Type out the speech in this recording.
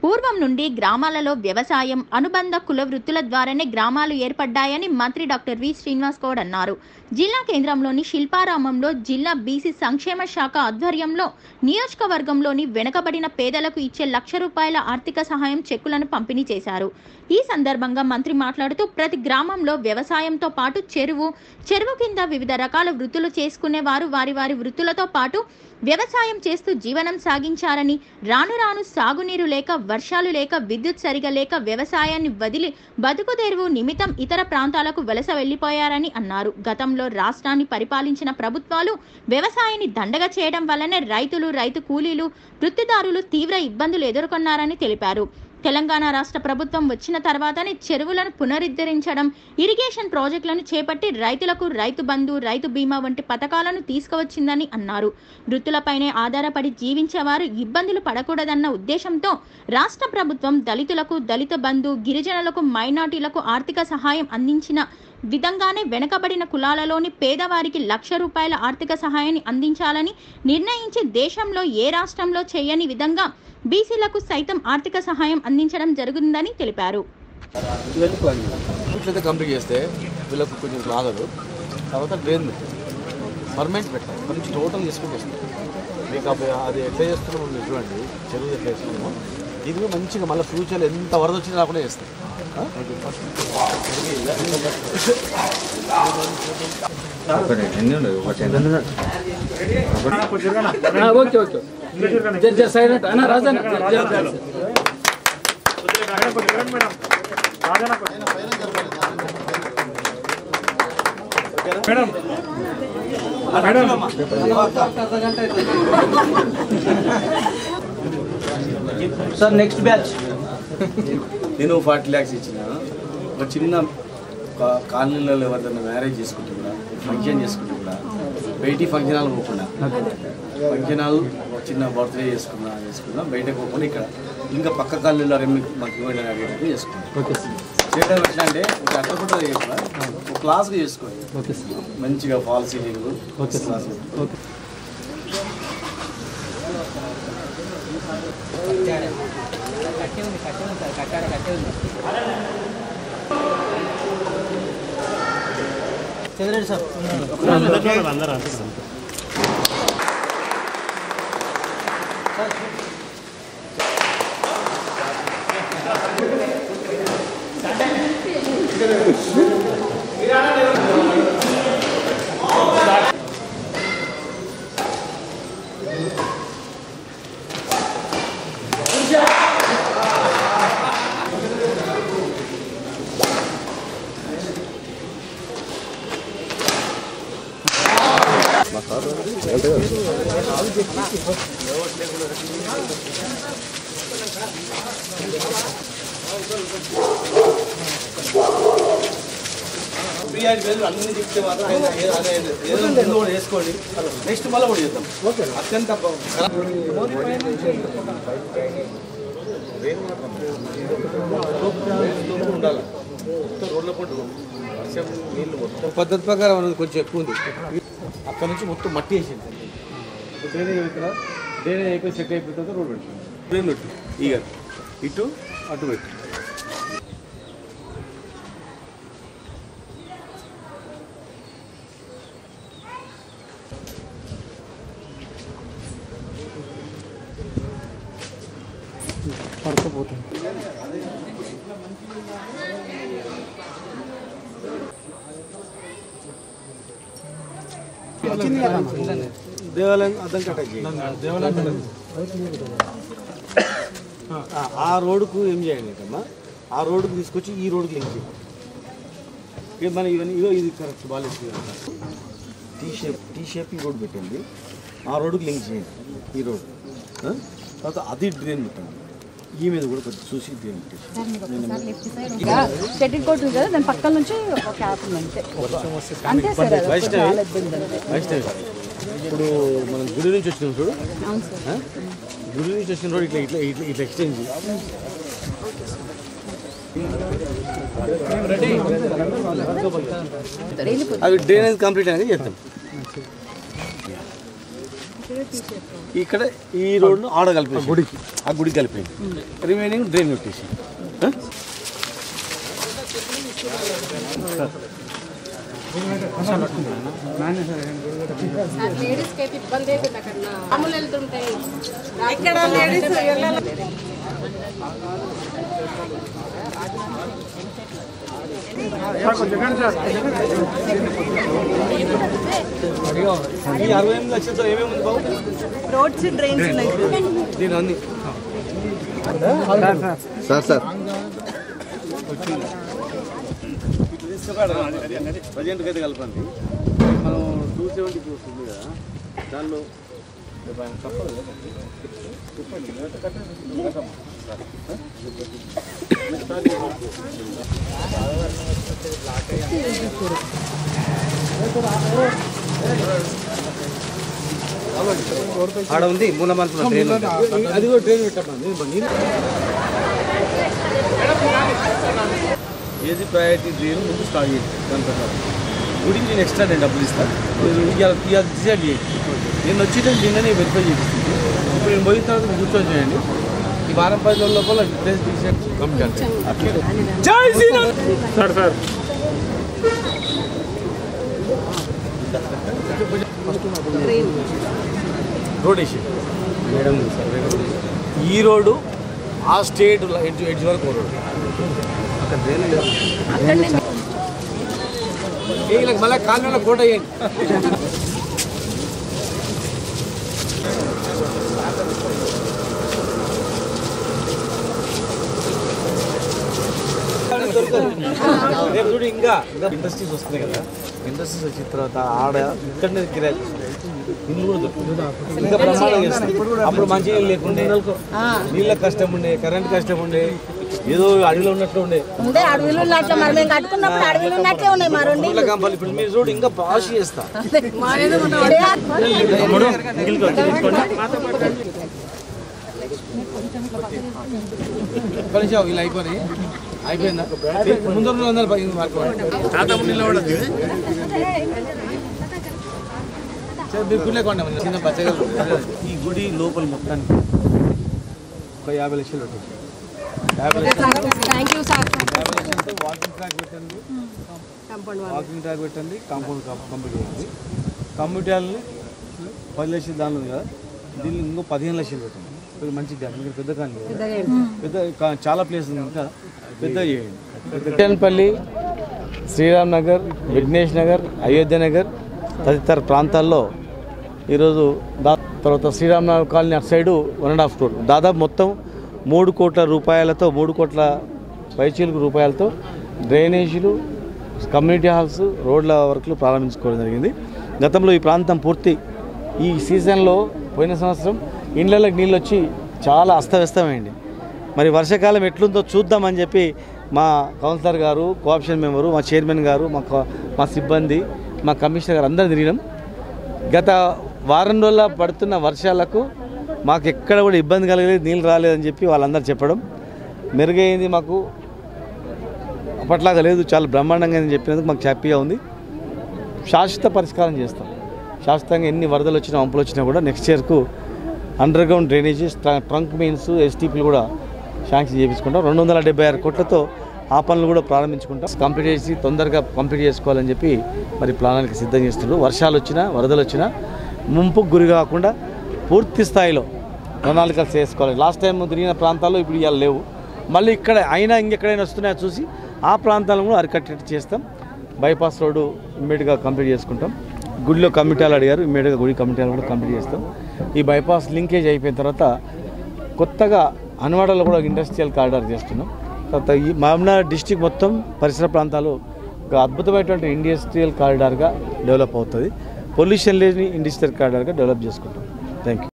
పూర్వం నుండి గ్రామాలలో వ్యవసాయం అనుబంధ కుల వృత్తుల ద్వారానే గ్రామాలు ఏర్పడ్డాయని మంత్రి డాక్టర్ వి శ్రీనివాస్ గౌడ్ అన్నారు జిల్లా కేంద్రంలోని శిల్పారామంలో జిల్లా బీసీ సంక్షేమ శాఖ ఆధ్వర్యంలో నియోజకవర్గంలోని వెనుకబడిన పేదలకు ఇచ్చే లక్ష రూపాయల ఆర్థిక సహాయం చెక్కులను పంపిణీ చేశారు ఈ సందర్భంగా మంత్రి మాట్లాడుతూ ప్రతి గ్రామంలో వ్యవసాయంతో పాటు చెరువు చెరువు కింద వివిధ రకాల వృత్తులు చేసుకునే వారు వారి వారి వృత్తులతో పాటు వ్యవసాయం చేస్తూ జీవనం సాగించారని రాను రాను సాగునీరు లేక వర్షాలు లేక విద్యుత్ సరిగా లేక వ్యవసాయాన్ని వదిలి బతుకు తెరువు నిమిత్తం ఇతర ప్రాంతాలకు వలస వెళ్లిపోయారని అన్నారు గతంలో రాష్ట్రాన్ని పరిపాలించిన ప్రభుత్వాలు వ్యవసాయాన్ని దండగా చేయడం వల్లనే రైతులు రైతు కూలీలు వృత్తిదారులు తీవ్ర ఇబ్బందులు ఎదుర్కొన్నారని తెలిపారు తెలంగాణ రాష్ట్ర ప్రభుత్వం వచ్చిన తర్వాతనే చెరువులను పునరుద్ధరించడం ఇరిగేషన్ ప్రాజెక్టులను చేపట్టి రైతులకు రైతు బంధు రైతు బీమా వంటి పథకాలను తీసుకువచ్చిందని అన్నారు వృత్తులపైనే ఆధారపడి జీవించేవారు ఇబ్బందులు పడకూడదన్న ఉద్దేశంతో రాష్ట్ర ప్రభుత్వం దళితులకు దళిత బంధు గిరిజనులకు మైనార్టీలకు ఆర్థిక సహాయం అందించిన విధంగానే వెనుకబడిన కులాలలోని పేదవారికి లక్ష రూపాయల ఆర్థిక సహాయాన్ని అందించాలని నిర్ణయించి దేశంలో ఏ రాష్ట్రంలో చేయని విధంగా బీసీలకు సైతం ఆర్థిక సహాయం అందించడం జరుగుతుందని తెలిపారు ఇవన్నీ ప్లాన్ ఇట్లయితే కంప్లీట్ చేస్తే వీళ్ళకు కొంచెం ఆగదు తర్వాత డ్రైన్ పెట్టాలి పర్మనెంట్ పెట్టాలి అక్కడి నుంచి టోటల్ చేసుకుంటూ వస్తుంది మీకు అప్పుడు అది ఎట్లా చేస్తున్నామో మీరు చూడండి చెరువు ఎట్లా చేస్తున్నామో ఇది కూడా మంచిగా మళ్ళీ ఫ్యూచర్లో ఎంత వరద వచ్చినా రాకుండా చేస్తాం ఆ? ఒకటి ఎన్ని ఉండదు ఒకటి ఓకే ఓకే జర జర సైడ్ అన్న. అన్న రాజన్న జర జర జర. సార్ నెక్స్ట్ బ్యాచ్ నేను ఫార్టీ ల్యాక్స్ ఇచ్చిన ఒక చిన్న కా- కాలనీలలో ఎవరిదైనా మ్యారేజ్ చేసుకుంటే కూడా ఫంక్షన్ చేసుకుంటే కూడా బయటి ఫంక్షన్ హాల్ పోకుండా ఫంక్షన్ హాల్ ఒక చిన్న బర్త్డే చేసుకున్నా చేసుకున్నా బయటకు పోకుండా ఇక్కడ ఇంకా పక్క కాలనీలో రెమ్మి మాకు ఇవ్వండి అని అడిగినట్టు చేసుకున్నాం ఓకే సార్ చేయడం ఎట్లా అంటే ఒక అట్టకుండా చేయకుండా ఒక క్లాస్గా చేసుకోండి ఓకే సార్ మంచిగా fall ceiling okay sir class okay Chandreddy sir free ad వేలు అన్ని చెప్తే మాత్రం ఆయన ఏ- ఆయన ఏదో- ఏదో ముందు కూడా వేసుకోండి నెక్స్ట్ మళ్ళీ కూడా చేద్దాం అత్యంత ఉండాలి మొత్తం రోడ్ల పండు వర్షం నీళ్ళు మొత్తం పద్ధతి ప్రకారం అనేది కొంచెం ఎక్కువ ఉంది అక్కడ నుంచి మొత్తం మట్టి వేసింది ఇప్పుడు డ్రైనేజ్ ఇక్కడ డ్రైనేజ్ అయిపోయి సెట్ అయిపోయిన తర్వాత రోడ్ పెట్టాం డ్రైన్ పెట్టు ఇక ఇటు అటు పెట్టు పడుకోపోతుంది దేవాలయం అర్థం కట్ట ఆ రోడ్డుకు ఏం చేయండి అమ్మా ఆ రోడ్డుకు తీసుకొచ్చి ఈ రోడ్డుకి లింక్ చేయండి ఇక మన ఇవన్నీ ఇదో ఇది కరెక్ట్ బాగాలేదు టీ షేప్ టీ షేప్ ఈ రోడ్ పెట్టండి ఆ రోడ్డుకి లింక్ చేయండి ఈ రోడ్ ఆ? తర్వాత అది డ్రైన్ పెట్టండి ఈ మీద కూడా కొంచెం చూసి డ్రైన్ పెట్టేసి షటిల్ కోర్ట్ ఉంది కదా దాని పక్కన నుంచి ఒక క్యాప్ ఉంది అంతే అంతే సార్ అది ఒక్కటి చాలా ఇబ్బంది అంతే వైష్ణవి ఇప్పుడు మనం గుడి నుంచి వచ్చినాం చూడు అవును సార్ ఆ? గుడి నుంచి వచ్చిన రోడ్ ఇట్లా ఇట్లా ఇట్లా ఇట్లా ఎక్స్చేంజ్ చేయి. వెళ్ళిపోతుంది అవి డ్రైనేజ్ కంప్లీట్ అనేది చేద్దాం ఇక్కడ ఈ రోడ్ను ఆడ కలిపి గుడికి ఆ గుడికి కలిపేయండి రిమైనింగ్ డ్రైన్ పెట్టేసి ఆ? లేడీస్కి అయితే ఇబ్బంది అవుతుంది అక్కడ మామూలు వెళ్తుంటాయి ఇక్కడ లేడీస్ ఈ అరవై ఎనిమిది లక్షలతో ఏమేమి ఉంది బాబు రోడ్స్ డ్రైన్స్ ఉన్నాయి దీని అన్ని సార్ సార్ ప్రజెంట్కి అయితే కలపండి మనం టూ సెవెంటీ టూ వస్తుంది కదా దానిలో తప్పదు కదా? చెప్పండి లేకపోతే కట్టండి. కట్టమ్మా. ఆడ ఉంది మూల మనసులో ట్రైన్ ఉంది. అది కూడా ట్రైన్ పెట్టమ్మా నేను నీళ్ళు ఏది ప్రయారిటీ డ్రైన్ ముందు స్టార్ట్ చేయండి దాని ప్రకారం గుడికి నేను ఎక్స్ట్రా నేను డబ్బులు ఇస్తాను మీరు ఇవాళ ఇవాళ డిసైడ్ చేయండి నేను వచ్చేటప్పుడు నిన్ననే వెరిఫై చేపిస్తుంది ఇప్పుడు నేను పోయిన తర్వాత మీరు కూర్చొని చేయండి ఈ వారం పది రోజుల లోపల ప్లేస్ డిసైడ్ కంప్లీట్ అట్లే జై శ్రీరామ్ సార్ సార్ రోడ్ వేసి ఈ రోడ్డు ఆ స్టేట్ ఎడ్జ్ ఎడ్జ్ వరకు ఓ రోడ్డు ఏ వీళ్ళకి మళ్ళీ కాలువలో కోట వేయండి రేపు చూడు ఇంకా ఇంకా ఇండస్ట్రీస్ వస్తున్నాయి కదా ఇండస్ట్రీస్ వచ్చిన తర్వాత ఆడ ఇక్కడనే కిరాయి ఇల్లు కూడా దొరుకుతుంది ఇంకా ప్రమాణం చేస్తాయి అప్పుడు మంచి నీళ్ళు లేకుండే నీళ్ళ కష్టం ఉండే కరెంట్ కష్టం ఉండే ఏదో అడవిలో ఉన్నట్లు ఉండే ఉండే అడవిలు ఉన్నట్లు మరి మేము కట్టుకున్నప్పుడు అడవిలు ఉన్నట్లే ఉన్నాయి మరి ఊర్ల కంపాలి ఇప్పుడు మీరు చూడు ఇంకా పాష్ చేస్తా కలిసావు ఇలా అయిపోయి అయిపోయిందా ముందు రెండు వందల పది మీరు గుళ్ళేకోండి చిన్న పచ్చగా ఈ గుడి లోపల మొత్తానికి ఒక యాభై లక్షలు పెట్టండి యాభై లక్షలు థ్యాంక్ యూ సార్ యాభై లక్షలతో వాకింగ్ ట్రాక్ పెట్టండి వాకింగ్ ట్రాక్ పెట్టండి కాంపౌండ్ కంప్లీట్ చేయండి కమ్యూనిటీలని పది లక్షలు దాని ఉంది కదా దీన్ని ఇంకో పదిహేను లక్షలు పెట్టండి ఇది మంచి డ్యామ్ ఇక్కడ పెద్ద కానీ లేదు. పెద్ద కా- చాలా ప్లేస్ ఉంది ఇంకా పెద్ద చేయండి చిట్టన్పల్లి శ్రీరామ్ నగర్ విఘ్నేష్ నగర్ అయోధ్య నగర్ తదితర ప్రాంతాల్లో ఈరోజు దా తర్వాత శ్రీరామ్ నగర్ కాలనీ అటు side one and half crore దాదాపు మొత్తం మూడు కోట్ల రూపాయలతో మూడు కోట్ల పైచీలకు రూపాయలతో డ్రైనేజీలు కమ్యూనిటీ హాల్స్ రోడ్ల వర్క్లు ప్రారంభించుకోవడం జరిగింది గతంలో ఈ ప్రాంతం పూర్తి ఈ సీజన్లో పోయిన సంవత్సరం ఇండ్లలోకి నీళ్ళు వచ్చి చాలా అస్తవ్యస్తమైంది మరి వర్షాకాలం ఎట్లుందో చూద్దామని చెప్పి మా కౌన్సిలర్ గారు కోఆప్షన్ మెంబరు మా చైర్మన్ గారు మా కో- మా సిబ్బంది మా కమిషనర్ గారు అందరు తిరిగినాం గత వారం రోజుల పడుతున్న వర్షాలకు మాకు ఎక్కడ కూడా ఇబ్బంది కలగలేదు నీళ్ళు రాలేదని చెప్పి వాళ్ళందరూ చెప్పడం మెరుగైంది మాకు అప్పట్లాగా లేదు చాలా బ్రహ్మాండంగా అని చెప్పినందుకు మాకు హ్యాపీగా ఉంది శాశ్వత పరిష్కారం చేస్తాం శాశ్వతంగా ఎన్ని వరదలు వచ్చినా వంపులు వచ్చినా కూడా నెక్స్ట్ ఇయర్కు underground drainages trunk mains ఎస్టీపీలు కూడా శాంక్షన్ చేయించుకుంటాం రెండు వందల డెబ్బై ఆరు కోట్లతో ఆ పనులు కూడా ప్రారంభించుకుంటాం కంప్లీట్ చేసి తొందరగా కంప్లీట్ చేసుకోవాలని చెప్పి మరి ప్లానానికి సిద్ధం చేస్తున్నారు వర్షాలు వచ్చినా వరదలు వచ్చినా ముంపుకు గురి కాకుండా పూర్తి స్థాయిలో ప్రణాళికలు చేసుకోవాలి లాస్ట్ టైం తిరిగిన ప్రాంతాల్లో ఇప్పుడు ఇవాళ లేవు మళ్ళీ ఇక్కడ అయినా ఇంకెక్కడైనా వస్తున్నాయో చూసి ఆ ప్రాంతాలను కూడా అరికట్టేట్టు చేస్తాం బైపాస్ రోడ్డు ఇమ్మీడియట్గా కంప్లీట్ చేసుకుంటాం గుడిలో కమిటీలు అడిగారు ఇమ్మీడియట్గా గుడి కమిటీలు కూడా కంప్లీట్ చేస్తాం ఈ బైపాస్ లింకేజ్ అయిపోయిన తర్వాత కొత్తగా అన్వాడలో కూడా ఇండస్ట్రియల్ కారిడార్ చేస్తున్నాం తర్వాత ఈ మామనార్ డిస్టిక్ మొత్తం పరిసర ప్రాంతాలు ఒక అద్భుతమైనటువంటి ఇండస్ట్రియల్ కారిడార్గా డెవలప్ అవుతుంది పొల్యూషన్ లేని ఇండస్ట్రియల్ కారిడార్గా డెవలప్ చేసుకుంటాం థ్యాంక్ యూ